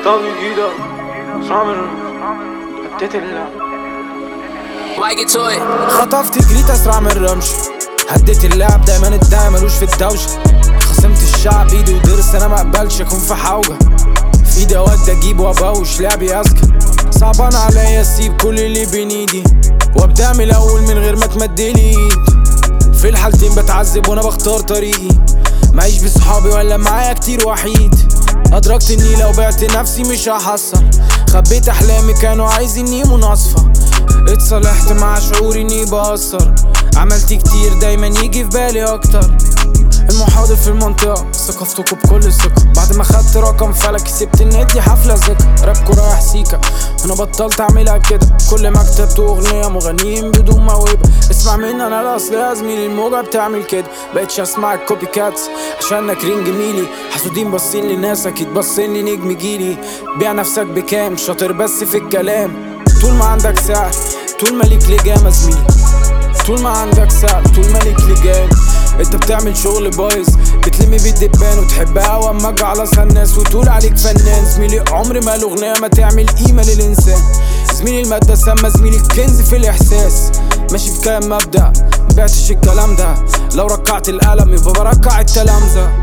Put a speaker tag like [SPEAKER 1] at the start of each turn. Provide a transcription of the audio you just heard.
[SPEAKER 1] طب جديدة سامر حطيت اللعب
[SPEAKER 2] Mike it to it.
[SPEAKER 3] خطفت جريت اسرع من الرمش هديت اللعب دايما الداعي ملوش في الدوشة خصمت الشعب ايدي ودرس انا مقبلش اكون في حوجة في ايدي اود اجيب وابوش لعبي اذكى صعبان عليا اسيب كل اللي بين ايدي وابدا من الاول من غير ما تمدلي ايد في الحالتين بتعذب وانا بختار طريقي معيش بصحابي ولا معايا كتير وحيد ادركت اني لو بعت نفسي مش هحصل خبيت احلامي كانوا عايزيني مناصفة اتصالحت مع شعوري اني بأثر عملت كتير دايما يجي في بالي اكتر المحاضر في المنطقة ثقفتكم بكل ثقة بعد ما خدت رقم فلكي سبت النادي حفلة ذكر رابكو رايح سيكا انا بطلت اعملها كده كل ما كتبت اغنية مغنيين بدون موهبة اسمع مني انا الاصل يا زميلي الموجة بتعمل كده بقتش اسمع الكوبي كاتس عشان ناكرين جميلي حسودين باصين لناس اكيد باصين لنجم جيلي بيع نفسك بكام شاطر بس في الكلام طول ما عندك سعر طول ما ليك لجام يا زميلي طول ما عندك سعر طول ما ليك لجام انت بتعمل شغل بايظ بتلم بيه الدبان وتحبها واما على الناس وتقول عليك فنان زميلي عمر ما الاغنيه ما تعمل قيمه للانسان زميلي الماده سامه زميلي الكنز في الاحساس ماشي في كلام مبدا مبعتش الكلام ده لو ركعت القلم يبقى بركع التلامذه